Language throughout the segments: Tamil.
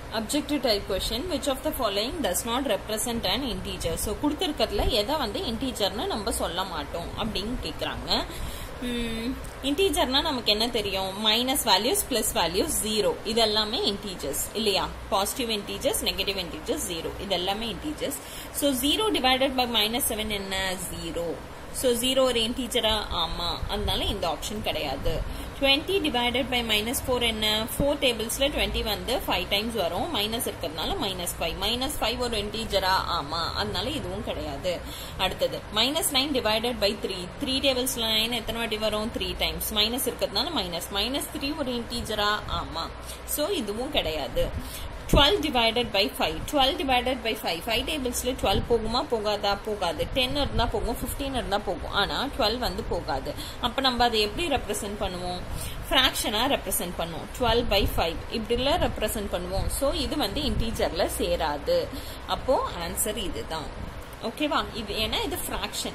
objective type question which of the following does not represent an integer so கொடுத்துருக்கிறதுல எதை வந்து இன்டீஜர்னு நம்ம சொல்ல மாட்டோம் அப்படின்னு கேட்குறாங்க இன்டீஜர்னா நமக்கு என்ன தெரியும் minus values plus values zero இது எல்லாமே இன்டீஜர்ஸ் இல்லையா positive integers negative integers zero இது எல்லாமே integers so zero divided by minus seven என்ன ஜீரோ ஸோ ஜீரோ ஒரு இன்டீஜரா ஆமா அதனால இந்த ஆப்ஷன் கிடையாது twenty divided by minus four என்ன ஃபோர் டேபிள்ஸ்ல டுவெண்ட்டி வந்து ஃபைவ் டைம்ஸ் வரும் மைனஸ் இருக்கிறதுனால மைனஸ் ஃபைவ் மைனஸ் ஃபைவ் ஒரு இன்டீஜரா ஆமா அதனால இதுவும் கிடையாது அடுத்தது minus nine divided by three three tables nine எத்தனை வாட்டி வரும் த்ரீ டைம்ஸ் மைனஸ் இருக்கிறதுனால மைனஸ் மைனஸ் த்ரீ ஒரு இன்டீஜரா ஆமா ஸோ இதுவும் கிடையாது twelve divided by five twelve divided by five five டேபிள்ஸ்ல டுவெல் போகுமா போகாதா போகாது டென் இருந்தா போகும் ஃபிஃப்டீன் இருந்தா போகும் ஆனா டுவெல் வந்து போகாது அப்ப நம்ம அதை எப்படி ரெப்ரசென்ட் பண்ணுவோம் ஃபிராக்ஷனா ரெப்ரசென்ட் பண்ணுவோம் டுவெல் பை ஃபைவ் இப்படிலாம் ரெப்ரசென்ட் பண்ணுவோம் ஸோ இது வந்து இன்டீஜர்ல சேராது அப்போ ஆன்சர் இதுதான் ஓகேவா இது ஏன்னா இது ஃபிராக்ஷன்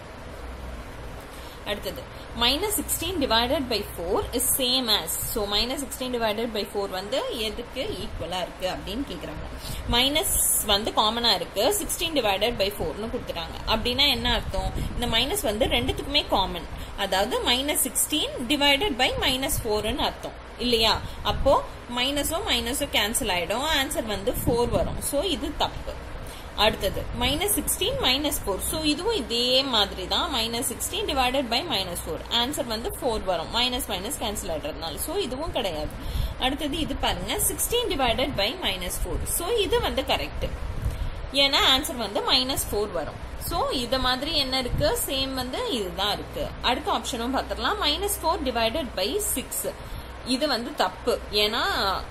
அடுத்தது minus sixteen divided by four is same as so minus sixteen divided by four வந்து எதுக்கு ஈக்குவலா இருக்கு அப்படின்னு கேக்குறாங்க மைனஸ் வந்து காமனா இருக்கு சிக்ஸ்டீன் டிவைடட் பை ஃபோர்னு கொடுத்துட்டாங்க அப்படின்னா என்ன அர்த்தம் இந்த மைனஸ் வந்து ரெண்டுத்துக்குமே காமன் அதாவது minus sixteen divided by minus ஃபோர்னு அர்த்தம் இல்லையா அப்போ மைனஸும் மைனஸும் கேன்சல் ஆயிடும் ஆன்சர் வந்து ஃபோர் வரும் ஸோ இது தப்பு அடுத்தது minus sixteen minus four so இதுவும் இதே மாதிரி தான் minus sixteen divided by minus four answer வந்து ஃபோர் வரும் மைனஸ் மைனஸ் கேன்சல் ஆயிடுறதுனால ஸோ இதுவும் கிடையாது அடுத்தது இது பாருங்க sixteen divided by minus four so இது வந்து கரெக்ட் ஏன்னா ஆன்சர் வந்து மைனஸ் ஃபோர் வரும் ஸோ இது மாதிரி என்ன இருக்கு சேம் வந்து இதுதான் இருக்கு அடுத்த ஆப்ஷனும் பார்த்துடலாம் minus four divided by six இது வந்து தப்பு ஏன்னா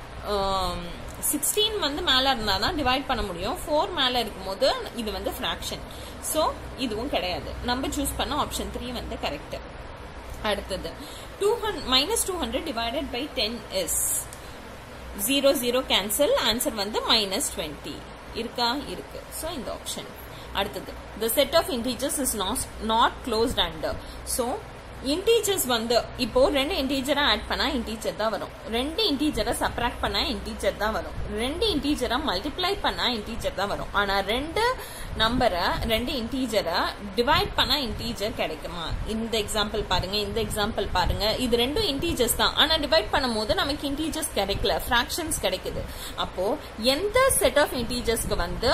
சிக்ஸ்டீன் வந்து மேல இருந்தா தான் டிவைட் பண்ண முடியும் ஃபோர் மேல இருக்கும்போது இது வந்து ஃபிராக்ஷன் ஸோ இதுவும் கிடையாது நம்ம சூஸ் பண்ண ஆப்ஷன் த்ரீ வந்து கரெக்ட் அடுத்தது two hundred minus two hundred divided by ten is zero zero cancel answer வந்து மைனஸ் டுவெண்ட்டி இருக்கா இருக்கு ஸோ இந்த ஆப்ஷன் அடுத்தது the set of integers is not not closed under so integers வந்து இப்போ ரெண்டு இன்டீஜரா ஆட் பண்ணா இன்டீஜர் தான் வரும் ரெண்டு இன்டீஜரை சப்ராக்ட் பண்ணா இன்டீஜர் தான் வரும் ரெண்டு இன்டீஜரை மல்டிப்ளை பண்ணா இன்டீஜர் தான் வரும் ஆனா ரெண்டு நம்பரை ரெண்டு இன்டீஜரை டிவைட் பண்ணா இன்டீஜர் கிடைக்குமா இந்த எக்ஸாம்பிள் பாருங்க இந்த எக்ஸாம்பிள் பாருங்க இது ரெண்டும் இன்டீஜர்ஸ் தான் ஆனா டிவைட் பண்ணும் போது நமக்கு இன்டீஜர்ஸ் கிடைக்கல ஃபிராக்ஷன்ஸ் கிடைக்குது அப்போ எந்த செட் ஆஃப் இன்டீஜர்ஸ்க்கு வந்து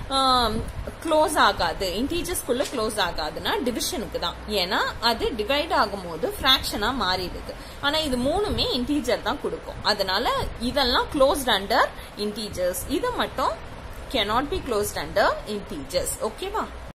க்ளோஸ் ஆகாது இன்டீஜர்ஸ்குள்ள க்ளோஸ் ஆகாதுன்னா டிவிஷனுக்கு தான் ஏன்னா அது டிவைட் ஆகும்போது ஃபிராக்ஷனா மாறிடுது ஆனா இது மூணுமே இன்டீஜர் தான் கொடுக்கும் அதனால இதெல்லாம் க்ளோஸ்ட் அண்டர் இன்டீஜர்ஸ் இது மட்டும் cannot be closed under integers ஓகேவா